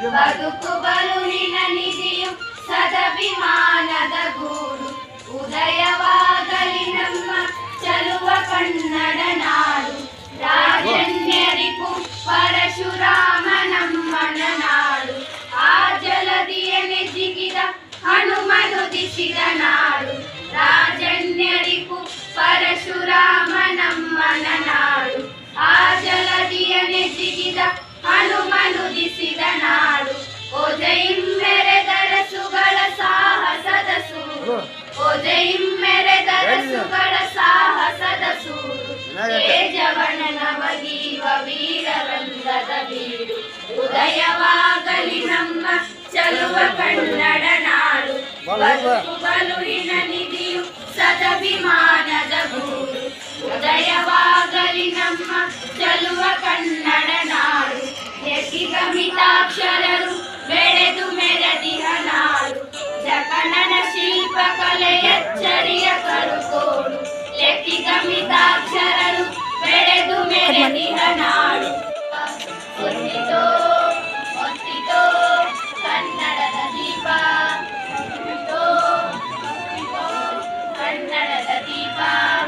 ಬದುಕು ಬಲುವಿನ ನಿಧಿಯು ಸದಭಿಮಾನದ ಗೂಡು ಉದಯವಾಗಲಿ ನಮ್ಮ ಚಲುವ ಕನ್ನಡ ನಾಡು ರಾಜನ್ಯರಿಗೂ ಪರಶುರಾಮ ನಮ್ಮನ ನಾಡು ಆ ಜಲದಿಯನೆ ಜಿಗಿದ ಹನುಮನುದಿಸಿದ ನಾಡು ರಾಜನ್ಯರಿಗೂ ಪರಶುರಾಮ ನಮ್ಮನ ನಾಡು ಆ ಜಲದಿಯನೆ ಜಿಗಿದ ಹನುಮನುದಿಸಿದ ನಾಡು ಒಜೆಯಿಮ್ಮೆರೆದರಸುಗಳ ಸಾಹಸದ ಸೂರು ಒಜೆಯಿಮ್ಮೆರೆದರಸುಗಳ ಸಾಹಸದ ಸೂರು ತೇಜವಣನ ಬಗೀವ ವೀರರಂಗದ ಬೀಡು ಉದಯವಾಗಲಿ ನಮ್ಮ ಚಲುವ ಕನ್ನಡ ನಾಡು ಬದುಕು ಬಲುವಿನ ನಿಧಿಯು ಸದಭಿಮಾನದ ಗೂಡು ಉದಯವಾಗಲಿ ನಮ್ಮ ಚಲುವ ಕನ್ನಡ ನಾಡು ಯತಿಗಮಿತಾಕ್ಷರರು ಬೆಳೆದು ಮೆರೆದಿಹ ನಾಡು ಜಕಣನ ಶಿಲ್ಪಕಲೆಯಚ್ಚರಿಯ ಕರುಕೋಡು ಯತಿಗಮಿತಾಕ್ಷರರು ಬೆಳೆದು ಮೆರೆದಿಹ ನಾಡು ಹೊತ್ತಿತೋ ಹೊತ್ತಿತೋ ಕನ್ನಡದ ದೀಪ ಹೊತ್ತಿತೋ ಹೊತ್ತಿತೋ ಕನ್ನಡದ ದೀಪ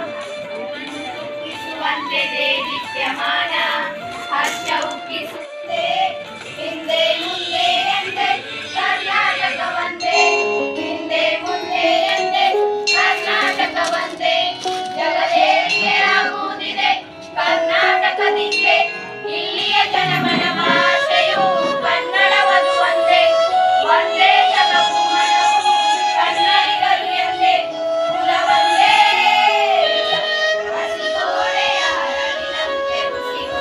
ಉಕ್ಕಿಸುವಂತೆ ದೇದೀಪ್ಯಮಾನ ಹರ್ಷ ಉಕ್ಕಿಸುತ್ತೆ ಹಿಂದೆ ಮುಂದೆ ಎಂದೆ ಕರ್ನಾಟಕ ಒಂದೇ ಹಿಂದೆ ಮುಂದೆ ಎಂದೆ ಕರ್ನಾಟಕ ಒಂದೇ ಜಗದೇರಿಯರಾಗುವುದಿದೆ ಕರ್ನಾಟಕದಿಂದೆ ಇಲ್ಲಿಯ ಜನಮನ ಭಾಷೆಯು ಕನ್ನಡವದು ಒಂದೇ ಒಂದೇ ಜಗಪುಮನವು ಕನ್ನಡಿಗರು ಎಂದೇ ಕುಲವೊಂದೇ ಹಸಿಗೋಡೆಯ ಹರಳಿನಂತೆ ಹುಸಿಗೋ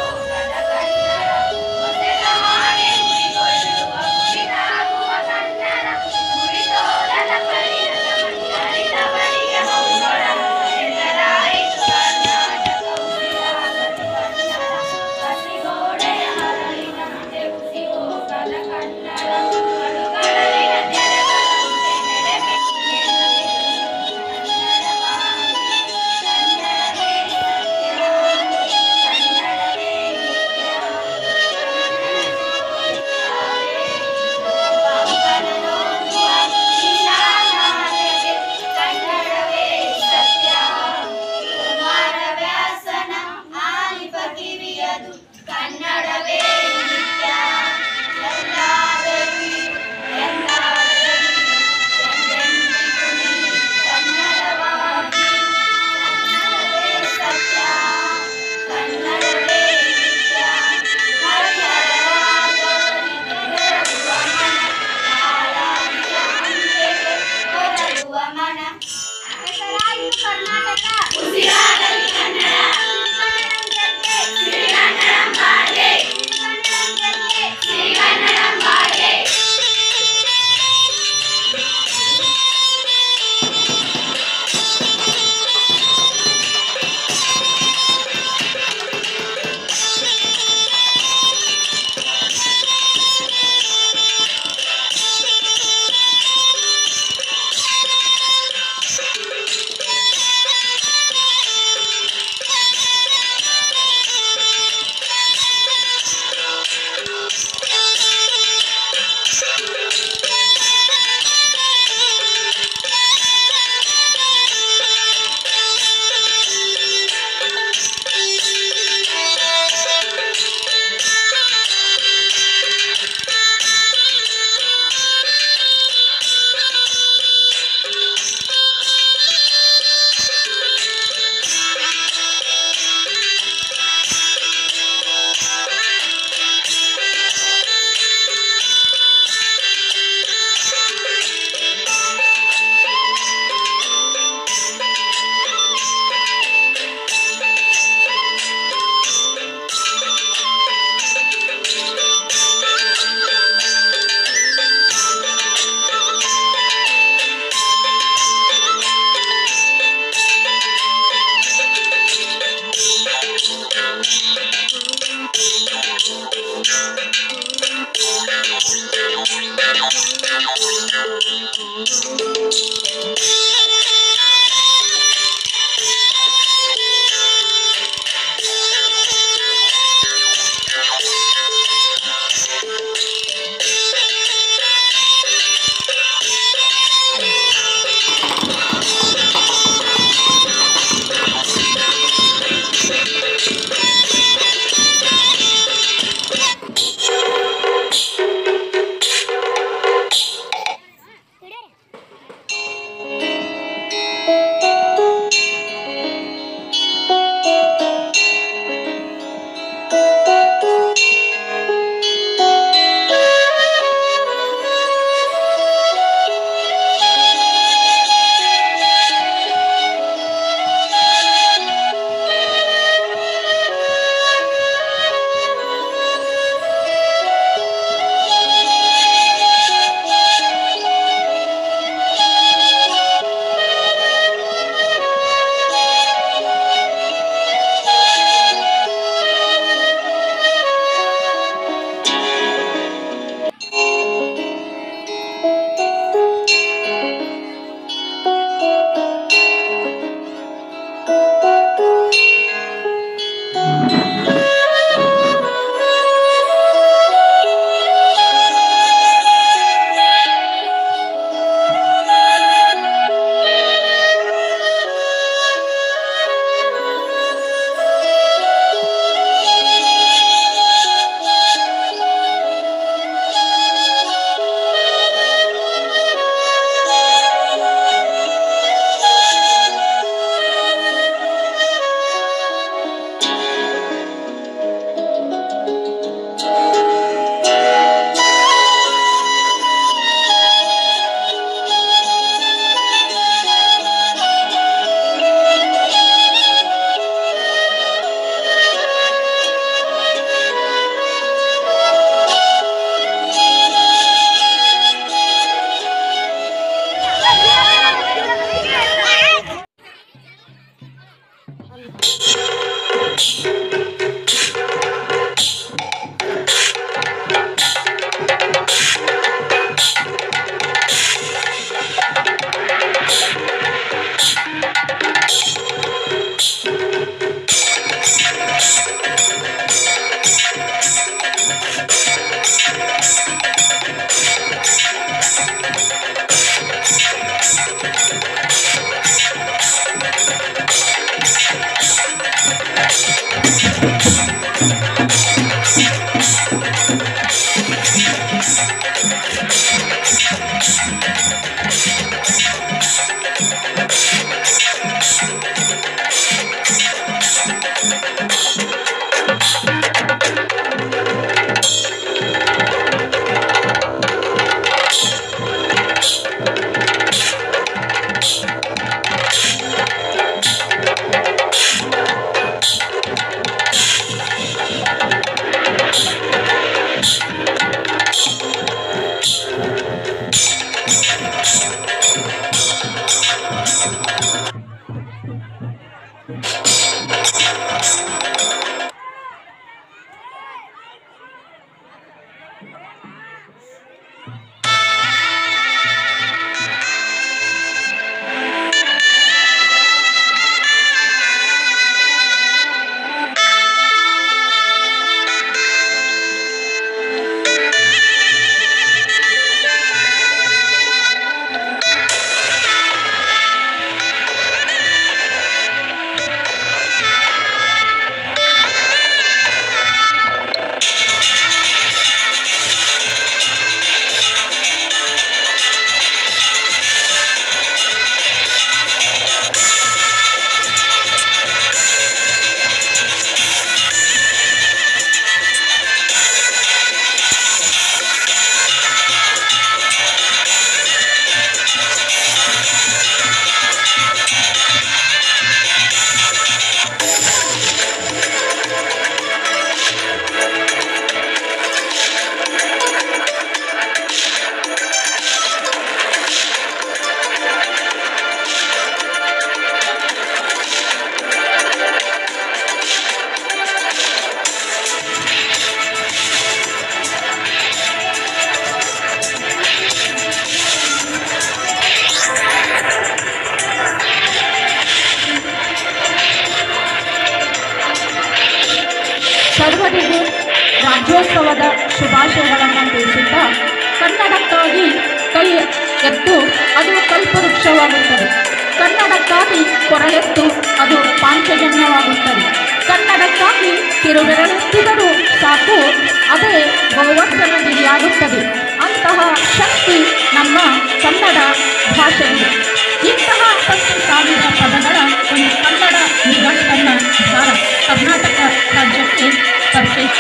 ರಾಜ್ಯೋತ್ಸವದ ಶುಭಾಶಯಗಳನ್ನು ತಿಳಿಸುತ್ತಾ ಕನ್ನಡಕ್ಕಾಗಿ ಕೈ ಎತ್ತು ಅದು ಕಲ್ಪವೃಕ್ಷವಾಗುತ್ತದೆ ಕನ್ನಡಕ್ಕಾಗಿ ಕೊರಳೆತ್ತು ಅದು ಪಾಂಚಜನ್ಯವಾಗುತ್ತದೆ ಕನ್ನಡಕ್ಕಾಗಿ ಕಿರುಬೆರಳೆತ್ತಿದರೂ ಸಾಕು ಅದೇ ಗೋವರ್ಧನ ಗಿರಿಯಾಗುತ್ತದೆ ಅಂತಹ ಶಕ್ತಿ ನಮ್ಮ ಕನ್ನಡ ಭಾಷೆಗೆ ಇಂತಹ ಹತ್ತು ಸಾವಿರ ಪದಗಳ ಒಂದು ಕನ್ನಡ ನಿಘಂಟನ್ನ ಭಾರ ಕರ್ನಾಟಕ ರಾಜ್ಯಕ್ಕೆ ಪರಿಚಯಿಸಿದೆ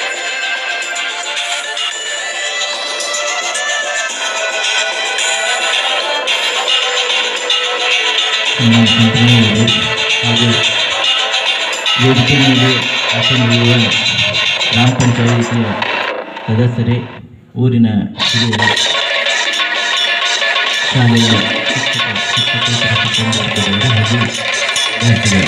ನಮ್ಮ ಕಂಪನಿಯವರು ಹಾಗೂ ವೇದಿಕೆ ಮೇಲೆ ಆಸನವಿರುವ ಗ್ರಾಮ ಪಂಚಾಯಿತಿಯ ಸದಸ್ಯರೇ ಊರಿನ ಹಿರಿಯರು ಶಾಲೆಯ ಶಿಕ್ಷಕ ಶಿಕ್ಷಕೇತರ ಶಿಕ್ಷಣ ವರ್ಗದವರು ಹಾಗೂ ವಿದ್ಯಾರ್ಥಿಗಳು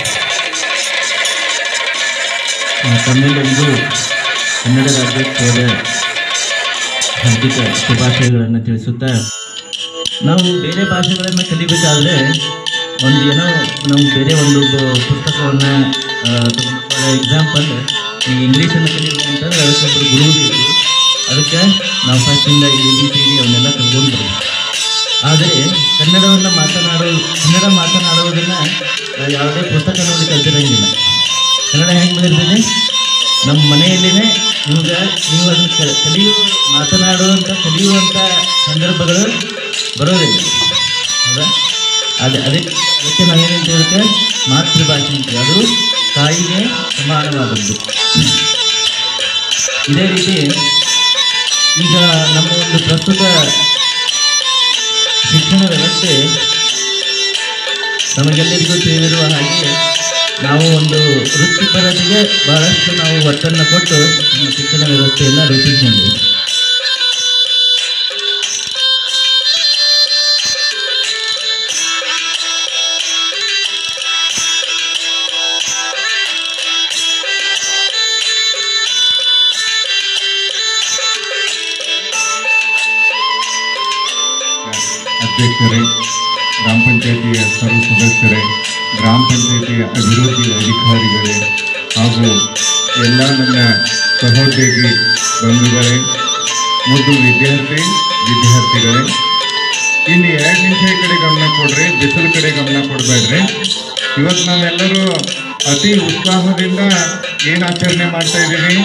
ಆ, ತಮ್ಮೆಲ್ಲರಿಗೂ ಕನ್ನಡ ರಾಜ್ಯೋತ್ಸವದ ಹಾರ್ದಿಕ ಶುಭಾಶಯಗಳನ್ನು ತಿಳಿಸುತ್ತಾ ನಾವು ಬೇರೆ ಭಾಷೆಗಳನ್ನು ಕಲಿಬೇಕಾದ್ರೆ ಒಂದು ಏನೋ ನಾವು ಬೇರೆ ಒಂದು ಪುಸ್ತಕವನ್ನು ಫಾರ್ ಎಕ್ಸಾಂಪಲ್ ಈ ಇಂಗ್ಲೀಷನ್ನು ಕಲಿಬೇಕು ಅಂತಂದ್ರೆ ಅದಕ್ಕೊಬ್ಬರು ಗುರು ಬೇಕು ಅದಕ್ಕೆ ನಾವು ಫಸ್ಟಿಂದ ಎ ಬಿ ಸಿ ಡಿ ಅವನ್ನೆಲ್ಲ ಕಲ್ತ್ಕೊಂಡು ಬರಬೇಕು ಆದರೆ ಕನ್ನಡವನ್ನು ಮಾತನಾಡೋ ಕನ್ನಡ ಮಾತನಾಡುವುದನ್ನು ನಾವು ಯಾವುದೇ ಪುಸ್ತಕ ನೋಡಿ ಕಲ್ತಿರಂಗಿಲ್ಲ ಕನ್ನಡ ಹೆಂಗೆ ಬೆಳೆದಿದೆ ನಮ್ಮ ಮನೆಯಲ್ಲಿನೇ ನಿಮ್ಗೆ ನೀವು ಅದನ್ನು ಕ- ಕಲಿಯು ಮಾತನಾಡುವಂಥ ಕಲಿಯುವಂಥ ಸಂದರ್ಭಗಳು ಬರೋದಿಲ್ಲ ಹೌದಾ ಅದೇ ಅದಕ್ಕೆ ಅದಕ್ಕೆ ನಾವೇನಂತ ಹೇಳುತ್ತೆ ಮಾತೃಭಾಷೆ ಅಂತ ಅದು ತಾಯಿಗೆ ಸಮಾನವಾದದ್ದು ಇದೇ ರೀತಿ ಈಗ ನಮ್ಮ ಒಂದು ಪ್ರಸ್ತುತ ಶಿಕ್ಷಣ ವ್ಯವಸ್ಥೆ ನಮಗೆಲ್ಲರಿಗೂ ತಿಳಿದಿರುವ ಹಾಗೆ ನಾವು ಒಂದು ವೃತ್ತಿಪರತೆಗೆ ಬಹಳಷ್ಟು ನಾವು ಒತ್ತನ್ನು ಕೊಟ್ಟು ನಮ್ಮ ಶಿಕ್ಷಣ ವ್ಯವಸ್ಥೆಯನ್ನು ರೂಪಿಸಿಕೊಂಡಿವಿ ಅಧ್ಯಕ್ಷರೇ ಗ್ರಾಮ ಪಂಚಾಯತಿಯ ಸರ್ವ ಸದಸ್ಯರೇ ಗ್ರಾಮ ಪಂಚಾಯತಿಯ ಅಭಿವೃದ್ಧಿ ಅಧಿಕಾರಿಗಳೇ ಹಾಗೂ ಎಲ್ಲ ನನ್ನ ಸಹೋದ್ಯೋಗಿ ಬಂಧುಗಳೇ ಮುದ್ದು ವಿದ್ಯಾರ್ಥಿ ವಿದ್ಯಾರ್ಥಿಗಳೇ ಇನ್ನು ಎರಡು ನಿಮಿಷ ಈ ಕಡೆ ಗಮನ ಕೊಡ್ರಿ ಬಿಸಿಲು ಕಡೆ ಗಮನ ಕೊಡಬೇಡ್ರಿ ಇವತ್ತು ನಾವೆಲ್ಲರೂ ಅತಿ ಉತ್ಸಾಹದಿಂದ ಏನು ಆಚರಣೆ ಮಾಡ್ತಾ ಇದ್ದೀವಿ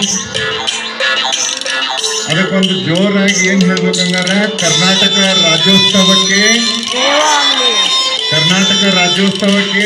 ಅದಕ್ಕೊಂದು ಜೋರಾಗಿ ಏನ್ ಹೇಳ್ಬೇಕಂಗಾರ ಕರ್ನಾಟಕ ರಾಜ್ಯೋತ್ಸವಕ್ಕೆ ಕರ್ನಾಟಕ ರಾಜ್ಯೋತ್ಸವಕ್ಕೆ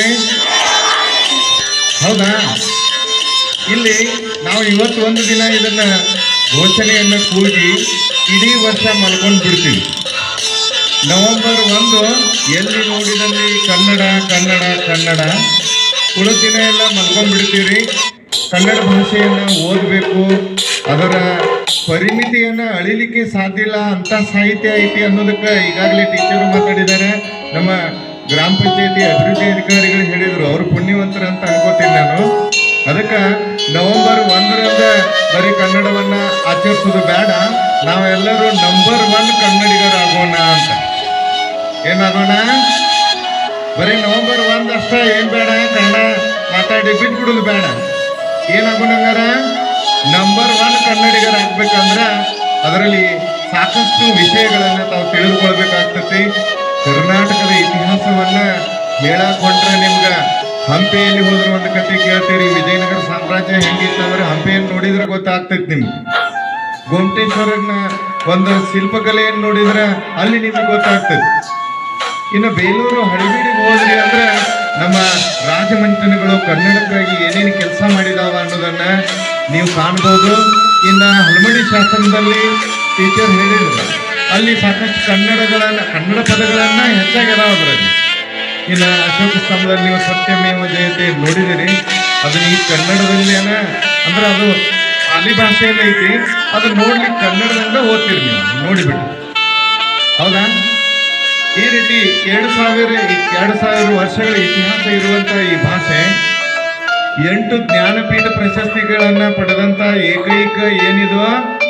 ಹೌದಾ ಇಲ್ಲಿ ನಾವು ಇವತ್ತು ಒಂದು ದಿನ ಇದನ್ನ ಘೋಷಣೆಯನ್ನ ಕೂಗಿ ಇಡೀ ವರ್ಷ ಮಲ್ಕೊಂಡು ಬಿಡ್ತೀವಿ ನವೆಂಬರ್ ಒಂದು ಎಲ್ಲಿ ನೋಡಿದಲ್ಲಿ ಕನ್ನಡ ಕನ್ನಡ ಕನ್ನಡ ಉಳಿದ ದಿನ ಎಲ್ಲ ಮಲ್ಕೊಂಡ್ಬಿಡ್ತೀವಿ ಕನ್ನಡ ಭಾಷೆಯನ್ನ ಓದಬೇಕು ಅದರ ಪರಿಮಿತಿಯನ್ನ ಅಳಿಲಿಕ್ಕೆ ಸಾಧ್ಯ ಇಲ್ಲ ಅಂತ ಸಾಹಿತ್ಯ ಐತಿ ಅನ್ನೋದಕ್ಕೆ ಈಗಾಗಲೇ ಟೀಚರು ಮಾತಾಡಿದ್ದಾರೆ ನಮ್ಮ ಗ್ರಾಮ ಪಂಚಾಯತಿ ಅಭಿವೃದ್ಧಿ ಅಧಿಕಾರಿಗಳು ಹೇಳಿದ್ರು ಅವರು ಪುಣ್ಯವಂತರು ಅಂತ ಅನ್ಕೋತೀನಿ ನಾನು ಅದಕ್ಕೆ ನವೆಂಬರ್ ಒಂದರಿಂದ ಬರೀ ಕನ್ನಡವನ್ನ ಆಚರಿಸೋದು ಬೇಡ ನಾವೆಲ್ಲರೂ ನಂಬರ್ ಒನ್ ಕನ್ನಡಿಗರಾಗೋಣ ಅಂತ ಏನಾಗೋಣ ಬರೀ ನವೆಂಬರ್ ಒಂದ್ ಅಷ್ಟ ಏನ್ ಬೇಡ ಕನ್ನಡ ಮಾತಾಡಿ ಬಿಟ್ಬಿಡುದು ಬೇಡ ಏನಾಗೋಣಂಗಾರ ನಂಬರ್ ಒನ್ ಕನ್ನಡಿಗರ ಆಗ್ಬೇಕಂದ್ರ ಅದರಲ್ಲಿ ಸಾಕಷ್ಟು ವಿಷಯಗಳನ್ನ ತಾವು ತಿಳಿದುಕೊಳ್ಬೇಕಾಗ್ತತಿ ಕರ್ನಾಟಕದ ಇತಿಹಾಸವನ್ನ ಹೇಳಕ್ ಹೊಂಟ್ರೆ ನಿಮ್ಗ ಹಂಪಿಯಲ್ಲಿ ಹೋದ್ರೆ ಒಂದು ಕತೆ ಕೇಳ್ತೀರಿ ವಿಜಯನಗರ ಸಾಮ್ರಾಜ್ಯ ಹೆಂಗಿತ್ತಂದ್ರೆ ಹಂಪಿಯನ್ನು ನೋಡಿದ್ರೆ ಗೊತ್ತಾಗ್ತೈತಿ ನಿಮ್ಗೆ ಗೊಮಟೇಶ್ವರನ ಒಂದು ಶಿಲ್ಪಕಲೆಯನ್ನು ನೋಡಿದ್ರೆ ಅಲ್ಲಿ ನಿಮ್ಗೆ ಗೊತ್ತಾಗ್ತದೆ ಇನ್ನು ಬೇಲೂರು ಹಳಿಬೀಡಿಗೆ ಹೋದ್ರಿ ಅಂದ್ರೆ ನಮ್ಮ ರಾಜಮಂತ್ರಿಗಳು ಕನ್ನಡಕ್ಕಾಗಿ ಏನೇನು ಕೆಲಸ ಮಾಡಿದಾವ ಅನ್ನೋದನ್ನ ನೀವು ಕಾಣ್ಬೋದು ಇನ್ನು ಹಲಮಡಿ ಶಾಸನದಲ್ಲಿ ಟೀಚರ್ ಹೇಳಿದ್ರು ಅಲ್ಲಿ ಸಾಕಷ್ಟು ಕನ್ನಡಗಳನ್ನ ಕನ್ನಡ ಪದಗಳನ್ನ ಹೆಚ್ಚಾಗಿ ಅದಾವ ಅದರಲ್ಲಿ ಇನ್ನು ಅಶೋಕ ಸ್ತಂಭದಲ್ಲಿ ನೀವು ಸತ್ಯಮೇವ ಜಯತೆ ನೋಡಿದಿರಿ ಅದನ್ನ ಈ ಕನ್ನಡದಲ್ಲಿನ ಅಂದ್ರೆ ಅದು ಪಾಲಿ ಭಾಷೆಯಲ್ಲಿ ಐತಿ ಅದು ನೋಡ್ಲಿಕ್ಕೆ ಕನ್ನಡದಿಂದ ಓದ್ತೀರಿ ನೀವು ನೋಡಿಬಿಟ್ಟು ಹೌದಾ ಈ ರೀತಿ ಎರಡು ಸಾವಿರ ಎರಡು ಸಾವಿರ ವರ್ಷಗಳ ಇತಿಹಾಸ ಇರುವಂತ ಈ ಭಾಷೆ ಎಂಟು ಜ್ಞಾನಪೀಠ ಪ್ರಶಸ್ತಿಗಳನ್ನ ಪಡೆದಂತ ಏಕೈಕ ಏನಿದು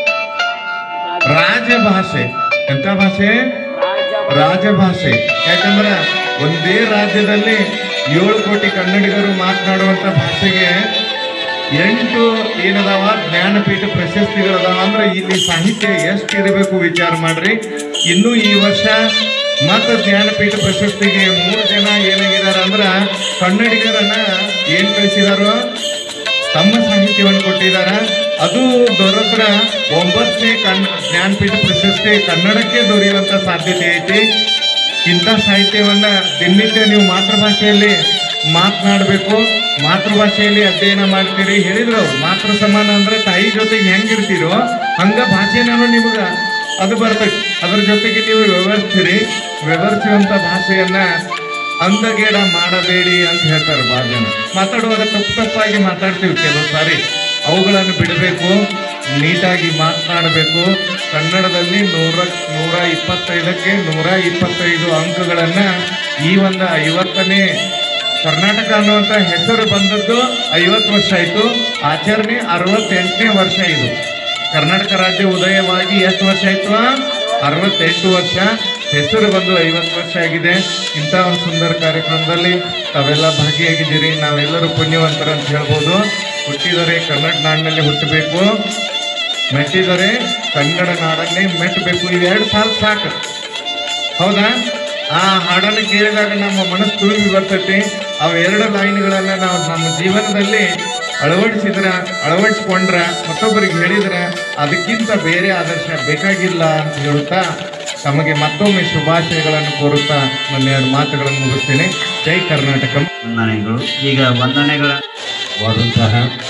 ರಾಜಭಾಷೆ ಎಂತ ಭಾಷೆ ರಾಜಭಾಷೆ ಯಾಕಂದ್ರೆ ಒಂದೇ ರಾಜ್ಯದಲ್ಲಿ ಏಳು ಕೋಟಿ ಕನ್ನಡಿಗರು ಮಾತನಾಡುವಂತ ಭಾಷೆಗೆ ಎಂಟು ಏನದಾವ ಜ್ಞಾನಪೀಠ ಪ್ರಶಸ್ತಿಗಳದಾವ ಅಂದ್ರೆ ಇಲ್ಲಿ ಸಾಹಿತ್ಯ ಎಷ್ಟು ಇರಬೇಕು ವಿಚಾರ ಮಾಡ್ರಿ ಇನ್ನು ಈ ವರ್ಷ ಮತ್ತು ಜ್ಞಾನಪೀಠ ಪ್ರಶಸ್ತಿಗೆ ಮೂರು ಜನ ಏನಾಗಿದಾರ ಅಂದ್ರ ಕನ್ನಡಿಗರನ್ನ ಏನ್ ಕಳಿಸಿದಾರೋ ತಮ್ಮ ಸಾಹಿತ್ಯವನ್ನು ಕೊಟ್ಟಿದಾರ ಅದು ದೊರತ್ರ ಒಂಬತ್ತನೇ ಕನ್ ಜ್ಞಾನಪೀಠ ಪ್ರಶಸ್ತಿ ಕನ್ನಡಕ್ಕೆ ದೊರೆಯುವಂತ ಸಾಧ್ಯತೆ ಐತಿ ಇಂಥ ಸಾಹಿತ್ಯವನ್ನ ದಿನನಿತ್ಯ ನೀವು ಮಾತೃಭಾಷೆಯಲ್ಲಿ ಮಾತನಾಡಬೇಕು ಮಾತೃಭಾಷೆಯಲ್ಲಿ ಅಧ್ಯಯನ ಮಾಡ್ತೀರಿ ಹೇಳಿದ್ರು ಅವ್ರು ಮಾತೃ ಸಮಾನ ಅಂದ್ರೆ ತಾಯಿ ಜೊತೆಗೆ ಹೆಂಗಿರ್ತೀರೋ ಹಂಗ ಭಾಷೆನೂ ನಿಮ್ಗ ಅದು ಬರ್ತೈತಿ ಅದ್ರ ಜೊತೆಗೆ ನೀವು ವ್ಯವಹರಿಸ್ತೀರಿ ವ್ಯವಹರಿಸುವಂತ ಭಾಷೆಯನ್ನ ಅಂದಗೇಡ ಮಾಡಬೇಡಿ ಅಂತ ಹೇಳ್ತಾರೆ ಭಾಳ ಜನ ಮಾತಾಡುವಾಗ ತಪ್ಪು ತಪ್ಪಾಗಿ ಮಾತಾಡ್ತೀವಿ ಕೆಲವು ಸಾರಿ ಅವುಗಳನ್ನು ಬಿಡಬೇಕು ನೀಟಾಗಿ ಮಾತನಾಡಬೇಕು ಕನ್ನಡದಲ್ಲಿ ನೂರ ನೂರ ಇಪ್ಪತ್ತೈದಕ್ಕೆ ನೂರ ಇಪ್ಪತ್ತೈದು ಅಂಕಗಳನ್ನ ಈ ಒಂದು ಐವತ್ತನೇ ಕರ್ನಾಟಕ ಅನ್ನುವಂಥ ಹೆಸರು ಬಂದದ್ದು ಐವತ್ತು ವರ್ಷ ಆಯಿತು ಆಚರಣೆ ಅರವತ್ತೆಂಟನೇ ವರ್ಷ ಇದು ಕರ್ನಾಟಕ ರಾಜ್ಯ ಉದಯವಾಗಿ ಎಷ್ಟು ವರ್ಷ ಆಯ್ತು ಅರವತ್ತೆಂಟು ವರ್ಷ ಹೆಸರು ಬಂದು ಐವತ್ತು ವರ್ಷ ಆಗಿದೆ ಇಂಥ ಒಂದು ಸುಂದರ ಕಾರ್ಯಕ್ರಮದಲ್ಲಿ ತಾವೆಲ್ಲ ಭಾಗಿಯಾಗಿದ್ದೀರಿ ನಾವೆಲ್ಲರೂ ಪುಣ್ಯವಂತರ ಅಂತ ಹೇಳ್ಬೋದು ಹುಟ್ಟಿದರೆ ಕನ್ನಡ ನಾಡಿನಲ್ಲಿ ಹುಟ್ಟಬೇಕು ಮೆಟ್ಟಿದರೆ ಕನ್ನಡ ನಾಡನ್ನೇ ಮೆಟ್ಟಬೇಕು ಇವೆರಡು ಸಾಲು ಸಾಕು ಹೌದಾ ಆ ಹಾಡನ್ನು ಕೇಳಿದಾಗ ನಮ್ಮ ಮನಸ್ಸು ತುಂಬಿ ಬರ್ತೈತಿ ಅವೆರಡು ಲೈನ್ಗಳನ್ನ ನಾವು ನಮ್ಮ ಜೀವನದಲ್ಲಿ ಅಳವಡಿಸಿದ್ರ ಅಳವಡಿಸ್ಕೊಂಡ್ರ ಮತ್ತೊಬ್ಬರಿಗೆ ಹೇಳಿದ್ರ ಅದಕ್ಕಿಂತ ಬೇರೆ ಆದರ್ಶ ಬೇಕಾಗಿಲ್ಲ ಅಂತ ಹೇಳುತ್ತಾ ತಮಗೆ ಮತ್ತೊಮ್ಮೆ ಶುಭಾಶಯಗಳನ್ನು ಕೋರುತ್ತಾ ನನ್ನ ಎರಡು ಮಾತುಗಳನ್ನು ಮುಗಿಸ್ತೀನಿ ಜೈ ಕರ್ನಾಟಕ ವಂದನೆಗಳು ಈಗ ವಂದನೆಗಳ ವಾದಂತಹ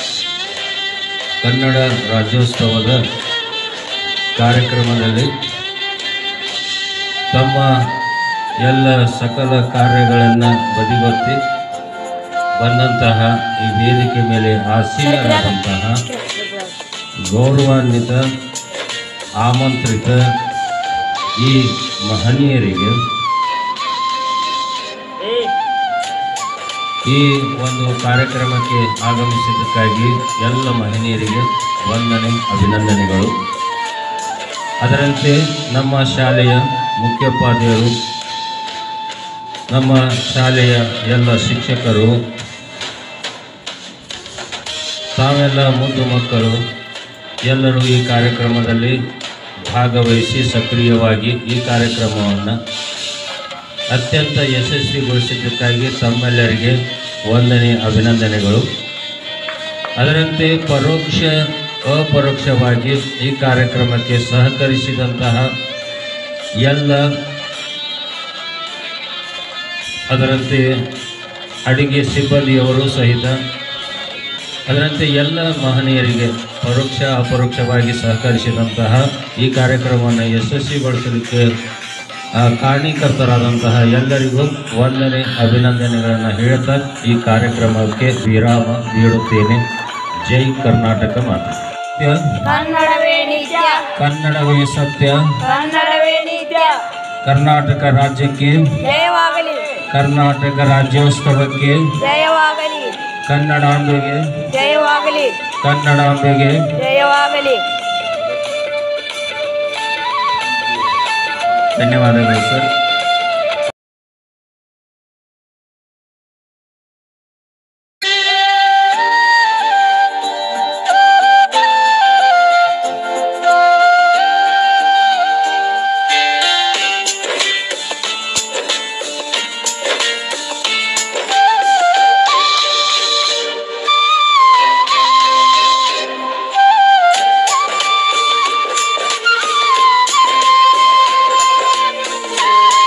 ಕನ್ನಡ ರಾಜ್ಯೋತ್ಸವದ ಕಾರ್ಯಕ್ರಮದಲ್ಲಿ ತಮ್ಮ ಎಲ್ಲ ಸಕಲ ಕಾರ್ಯಗಳನ್ನು ಬದಿಗೊತ್ತಿ ಬಂದಂತಹ ಈ ವೇದಿಕೆ ಮೇಲೆ ಆಸೀನರಾದಂತಹ ಗೌರವಾನ್ವಿತ ಆಮಂತ್ರಿತ ಈ ಮಹನೀಯರಿಗೆ ಈ ಒಂದು ಕಾರ್ಯಕ್ರಮಕ್ಕೆ ಆಗಮಿಸಿದ್ದಕ್ಕಾಗಿ ಎಲ್ಲ ಮಹನೀಯರಿಗೆ ವಂದನೆ ಅಭಿನಂದನೆಗಳು ಅದರಂತೆ ನಮ್ಮ ಶಾಲೆಯ ಮುಖ್ಯೋಪಾಧ್ಯಾಯರು ನಮ್ಮ ಶಾಲೆಯ ಎಲ್ಲ ಶಿಕ್ಷಕರು ತಾವೆಲ್ಲ ಮುದ್ದು ಮಕ್ಕಳು ಎಲ್ಲರೂ ಈ ಕಾರ್ಯಕ್ರಮದಲ್ಲಿ ಭಾಗವಹಿಸಿ ಸಕ್ರಿಯವಾಗಿ ಈ ಕಾರ್ಯಕ್ರಮವನ್ನು ಅತ್ಯಂತ ಯಶಸ್ವಿಗೊಳಿಸಿದ್ದಕ್ಕಾಗಿ ತಮ್ಮೆಲ್ಲರಿಗೆ ವಂದನೆ ಅಭಿನಂದನೆಗಳು ಅದರಂತೆ ಪರೋಕ್ಷ ಅಪರೋಕ್ಷವಾಗಿ ಈ ಕಾರ್ಯಕ್ರಮಕ್ಕೆ ಸಹಕರಿಸಿದಂತಹ ಎಲ್ಲ ಅದರಂತೆ ಅಡಿಗೆ ಸಿಬ್ಬಂದಿಯವರು ಸಹಿತ ಅದರಂತೆ ಎಲ್ಲ ಮಹನೀಯರಿಗೆ ಪರೋಕ್ಷ ಅಪರೋಕ್ಷವಾಗಿ ಸಹಕರಿಸಿದಂತಹ ಈ ಕಾರ್ಯಕ್ರಮವನ್ನು ಯಶಸ್ವಿಗೊಳಿಸಲಿಕ್ಕೆ ಆ, ಕಾರಣೀಕರ್ತರಾದಂತಹ ಎಲ್ಲರಿಗೂ ವಂದನೆ ಅಭಿನಂದನೆಗಳನ್ನು ಹೇಳ್ತಾ ಈ ಕಾರ್ಯಕ್ರಮಕ್ಕೆ ವಿರಾಮ ನೀಡುತ್ತೇನೆ ಜೈ ಕರ್ನಾಟಕ ಮಾತು ಸತ್ಯ, ಕನ್ನಡವೇ ನಿತ್ಯ ಕನ್ನಡವೇ ಸತ್ಯ ಕನ್ನಡವೇ ನಿತ್ಯ ಕರ್ನಾಟಕ ರಾಜ್ಯಕ್ಕೆ ಜಯವಾಗಲಿ ಕರ್ನಾಟಕ ರಾಜ್ಯೋತ್ಸವಕ್ಕೆ ಜಯವಾಗಲಿ ಕನ್ನಡಾಂಬೆಗೆ ಜಯವಾಗಲಿ ಕನ್ನಡಾಂಬೆಗೆ ಜಯವಾಗಲಿ ಧನ್ಯವಾದಗಳು ಸರ್ ಿ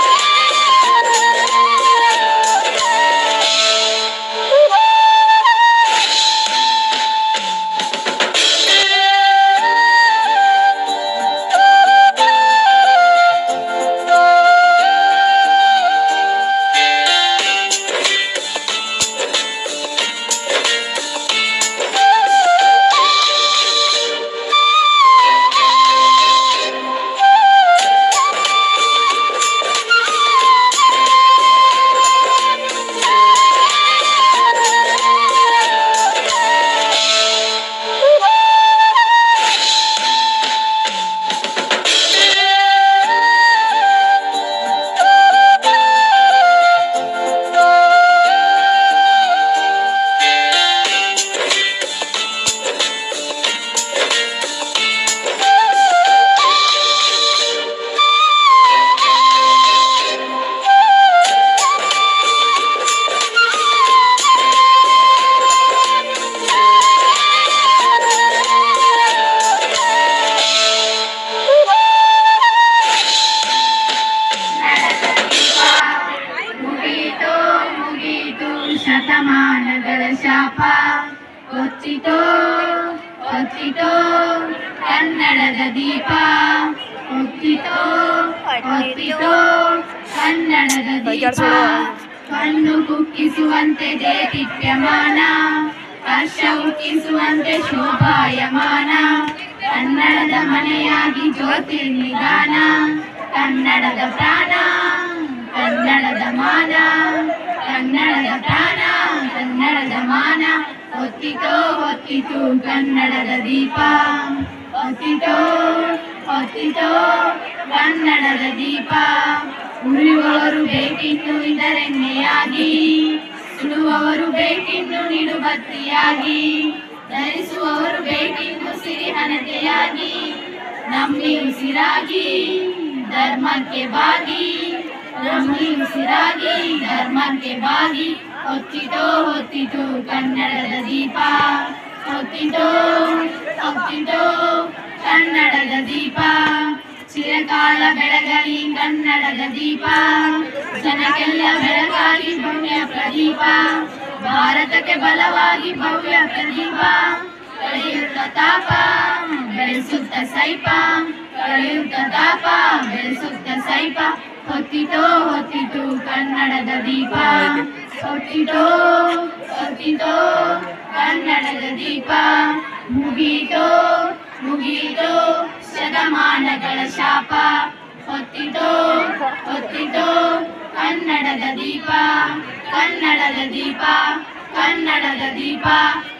ಹೊತ್ತಿತೋ ಹೊತ್ತಿತೋ ಕನ್ನಡದ ದೀಪ ಹೊತ್ತಿತೋ ಹೊತ್ತಿತೋ ಕನ್ನಡದ ದೀಪ ಕಣ್ಣು ಕುಕ್ಕಿಸುವಂತೆ ದೇದೀಪ್ಯಮಾನ ಹರ್ಷ ಉಕ್ಕಿಸುವಂತೆ ಶೋಭಾಯಮಾನ ಕನ್ನಡದ ಮನೆಯಾಗಿ ಜ್ಯೋತಿ ನಿಧಾನ ಕನ್ನಡದ ಪ್ರಾಣ ಕನ್ನಡದ ಮಾನ ಕನ್ನಡದ ಪ್ರಾಣ ಕನ್ನಡದ ಮಾನ ಹೊತ್ತಿತೋ ಹೊತ್ತಿತು ಕನ್ನಡದ ದೀಪ ಹೊತ್ತಿತೋ ಹೊತ್ತಿತೋ ಕನ್ನಡದ ದೀಪ ಉಳಿಯುವವರು ಬೇಕಿನ್ನು ಇದರೆಣ್ಣೆಯಾಗಿ ಸುಡುವವರು ಬೇಕಿನ್ನು ನಿಡುಬತ್ತಿಯಾಗಿ ಧರಿಸುವವರು ಬೇಕಿನ್ನು ಸಿರಿಹಣತೆಯಾಗಿ ನಮ್ಮಿ ಉಸಿರಾಗಿ ಧರ್ಮಕ್ಕೆ ಬಾಗಿ ನಮ್ಮಿ ಉಸಿರಾಗಿ ಧರ್ಮಕ್ಕೆ ಬಾಗಿ ಹೊತ್ತಿತೋ ಹೊತ್ತಿತು ಕನ್ನಡದ ದೀಪ ಹೊತ್ತಿತೋ ಹೊತ್ತಿತೋ ಕನ್ನಡದ ದೀಪ ಚಿರಕಾಲ ಬೆಳಗಲಿ ಕನ್ನಡದ ದೀಪ ಜನಕ್ಕೆಲ್ಲ ಬೆಳಗಾಗಿ ಭವ್ಯ ಪ್ರದೀಪ ಭಾರತಕ್ಕೆ ಬಲವಾಗಿ ಭವ್ಯ ಪ್ರದೀಪ ಕಳೆಯುತ್ತ ತಾಪ ಬೆಳೆಸುತ್ತ ಸೈಪ ಕಳೆಯುತ್ತ ತಾಪ ಬೆಳೆಸುತ್ತ ಸೈಪ ಹೊತ್ತಿತೋ ಹೊತ್ತಿತು ಕನ್ನಡದ ದೀಪ ಹೊತ್ತಿತೋ ಹೊತ್ತಿತೋ ಕನ್ನಡದ ದೀಪ ಮುಗೀತೋ ಮುಗೀತೋ ಶತಮಾನಗಳ ಶಾಪ ಹೊತ್ತಿತೋ ಹೊತ್ತಿತೋ ಕನ್ನಡದ ದೀಪ ಕನ್ನಡದ ದೀಪ ಕನ್ನಡದ ದೀಪ